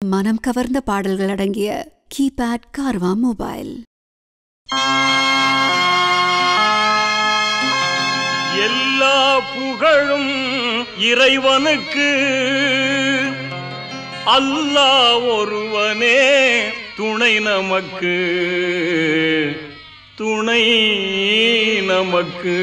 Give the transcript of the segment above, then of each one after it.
மனம் கவர்ந்த பாடல்கள் அடங்கிய கீபேட் கார்வா மொபைல் எல்லா புகழும் இறைவனுக்கு அல்லாஹ் ஒருவனே துணை நமக்கு துணை நமக்கு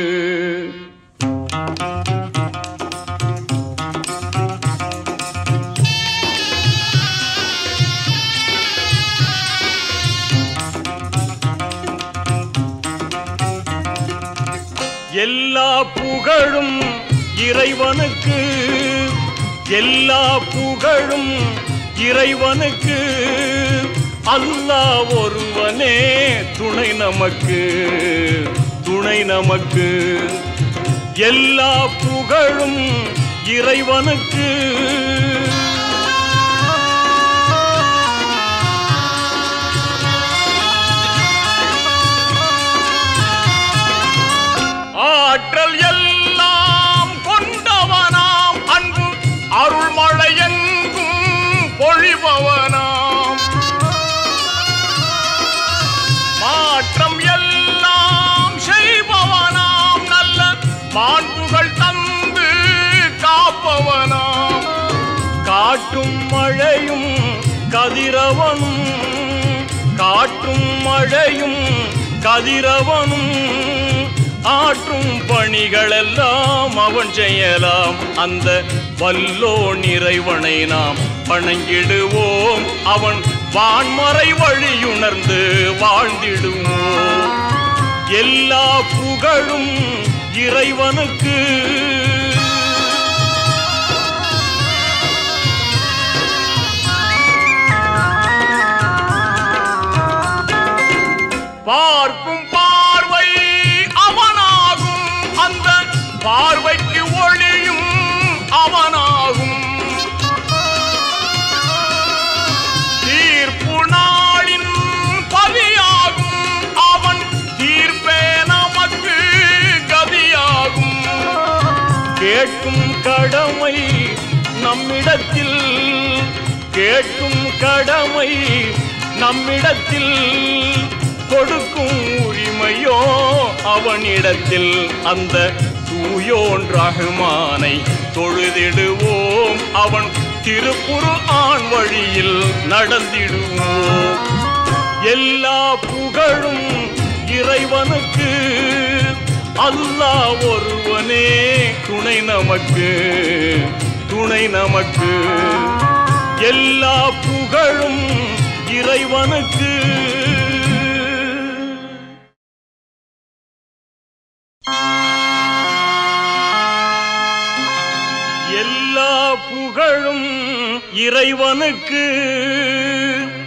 எல்லா புகழும் இறைவனுக்கு எல்லா புகழும் இறைவனுக்கு அல்லாஹ் ஒருவனே துணை நமக்கு துணை நமக்கு எல்லா புகழும் இறைவனுக்கு ஆற்றல் எல்லாம் கொண்டவனாம் அன்பு அருள்மழையெங்கும் பொழிபவனாம் மாற்றம் எல்லாம் செய்பவனாம் நல்ல மாண்புகள் தந்து காப்பவனாம் காட்டும் மழையும் கதிரவனும் காட்டும் மழையும் கதிரவனும் ஆற்றும் பணிகளெல்லாம் அவன் செய்யலாம் அந்த வல்லோ நிறைவனை நாம் வணங்கிடுவோம் அவன் வான்மறை வழியுணர்ந்து வாழ்ந்திடுவோம் எல்லா புகழும் இறைவனுக்கு பார்க்கும் பார்வை அவனாகும் அந்த பார்வைக்கு ஒளியும் அவனாகும் தீர்ப்பு நாளின் பதியாகும் அவன் தீர்ப்பே நமக்கு கதியாகும் கேட்கும் கடமை நம்மிடத்தில் கேட்கும் கடமை நம்மிடத்தில் கொடுக்கும் உரிமையோ அவனிடத்தில் அந்த தூயோன் ரஹ்மானை தொழுதிடுவோம் அவன் திருப்புரு ஆண் வழியில் நடந்திடுவோம் எல்லா புகழும் இறைவனுக்கு அல்லாஹ் ஒருவனே துணை நமக்கு துணை நமக்கு எல்லா புகழும் இறைவனுக்கு எல்லா புகழும் இறைவனுக்கு